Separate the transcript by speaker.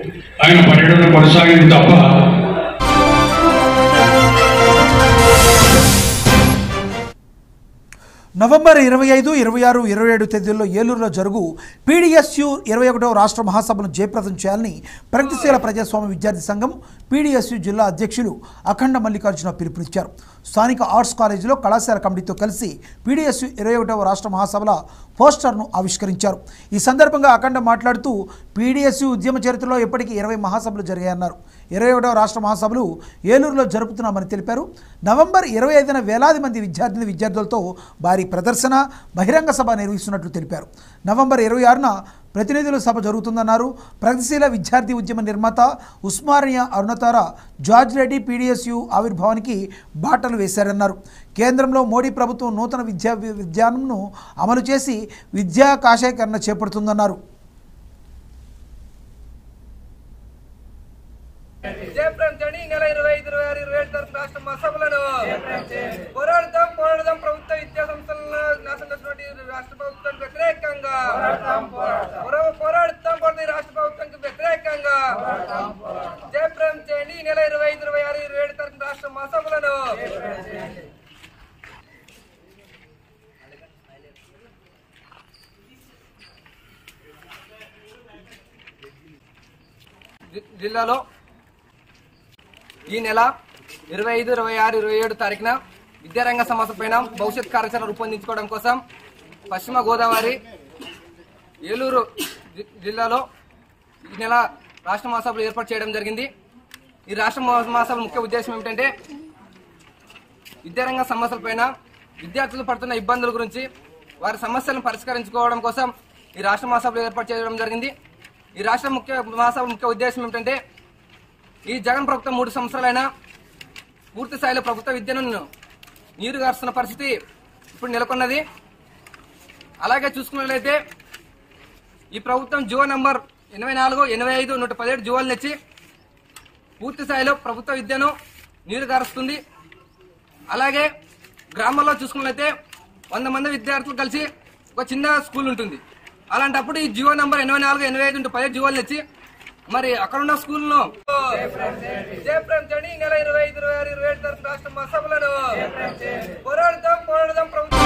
Speaker 1: ఆయన పర్యటన కొనసాగింది తప్ప
Speaker 2: నవంబర్ ఇరవై ఐదు ఇరవై ఆరు ఇరవై ఏడు తేదీల్లో ఏలూరులో జరుగు పీడీఎస్యు ఇరవై ఒకటవ రాష్ట్ర మహాసభను జయప్రదం చేయాలని ప్రగతిశీల ప్రజాస్వామ్య విద్యార్థి సంఘం పీడీఎస్యు జిల్లా అధ్యక్షులు అఖండ మల్లికార్జున పిలుపునిచ్చారు స్థానిక ఆర్ట్స్ కాలేజీలో కళాశాల కమిటీతో కలిసి పీడీఎస్యు ఇరవై ఒకటవ రాష్ట్ర మహాసభల పోస్టర్ను ఆవిష్కరించారు ఈ సందర్భంగా అఖండ మాట్లాడుతూ పీడీఎస్యు ఉద్యమ చరిత్రలో ఇప్పటికీ ఇరవై మహాసభలు జరిగాయన్నారు ఇరవై ఒకటవ రాష్ట్ర మహాసభలు ఏలూరులో జరుపుతున్నామని తెలిపారు నవంబర్ ఇరవై ఐదున వేలాది మంది విద్యార్థిని విద్యార్థులతో భారీ ప్రదర్శన బహిరంగ సభ నిర్వహిస్తున్నట్లు తెలిపారు నవంబర్ ఇరవై ఆరున ప్రతినిధుల సభ జరుగుతుందన్నారు ప్రగతిశీల విద్యార్థి ఉద్యమ నిర్మాత ఉస్మానియా అరుణతార జార్జ్ రెడ్డి పీడీఎస్యు ఆవిర్భావానికి బాటలు వేశారన్నారు కేంద్రంలో మోడీ ప్రభుత్వం నూతన విద్యా విధానంను అమలు చేసి విద్యా కాషాయకరణ చేపడుతుందన్నారు
Speaker 3: జయప్రదం చేయండి ఈ నెల ఇరవై ఐదు ఇరవై ఆరు ఇరవై ఏడు తరగతి రాష్ట్ర మహాసభలను పోరాడతాం పోరాడదాం ప్రభుత్వ విద్యా సంస్థలను నాశనం చేసినటువంటి రాష్ట్ర ప్రభుత్వానికి వ్యతిరేకంగా పోరా- పోరాడతాం పోరాడతాం ఈ రాష్ట్ర ప్రభుత్వానికి వ్యతిరేకంగా జయప్రదం చేయండి ఈ నెల ఇరవై ఐదు ఇరవై ఆరు ఇరవై ఏడు తరగతి రాష్ట్ర మహాసభలను జి- జిల్లాలో ఈ నెల ఇరవై ఐదు ఇరవై ఆరు ఇరవై ఏడు తారీఖున విద్యారంగ సమస్య పైన భవిష్యత్ కార్యాచరణ రూపొందించుకోవడం కోసం పశ్చిమ గోదావరి ఏలూరు జి- జిల్లాలో ఈ నెల రాష్ట్ర మహాసభలు ఏర్పాటు చేయడం జరిగింది ఈ రాష్ట్ర మహా- మహాసభల ముఖ్య ఉద్దేశం ఏమిటంటే విద్యారంగ సమస్యలపైన విద్యార్థులు పడుతున్న ఇబ్బందుల గురించి వారి సమస్యలను పరిష్కరించుకోవడం కోసం ఈ రాష్ట్ర మహాసభలు ఏర్పాటు చేయడం జరిగింది ఈ రాష్ట్ర ముఖ్య మహాసభ ముఖ్య ఉద్దేశం ఏమిటంటే ఈ జగన్ ప్రభుత్వం మూడు సంవత్సరాలైనా పూర్తి స్థాయిలో ప్రభుత్వ విద్యను నీరు గారుస్తున్న పరిస్థితి ఇప్పుడు నెలకొన్నది అలాగే చూసుకున్నట్లయితే ఈ ప్రభుత్వం జియో నంబర్ ఎనభై నాలుగు ఎనభై ఐదు నూట పదిహేడు జియోలు తెచ్చి పూర్తి స్థాయిలో ప్రభుత్వ విద్యను నీరు గారుస్తుంది అలాగే గ్రామాల్లో చూసుకున్నట్లయితే వంద మంది విద్యార్థులు కలిసి ఒక చిన్న స్కూల్ ఉంటుంది అలాంటప్పుడు ఈ జియో నంబర్ ఎనభై నాలుగు ఎనభై ఐదు పది జియోలు తెచ్చి మరి అక్కడ ఉన్న స్కూల్ను జయప్రదం చేయండి ఈ నెల ఇరవై ఐదు ఇరవై ఆరు ఇరవై ఏడు తరగతి రాష్ట్ర మహాసభలను పోరాడదాం పోరాడదాం ప్రభుత్వం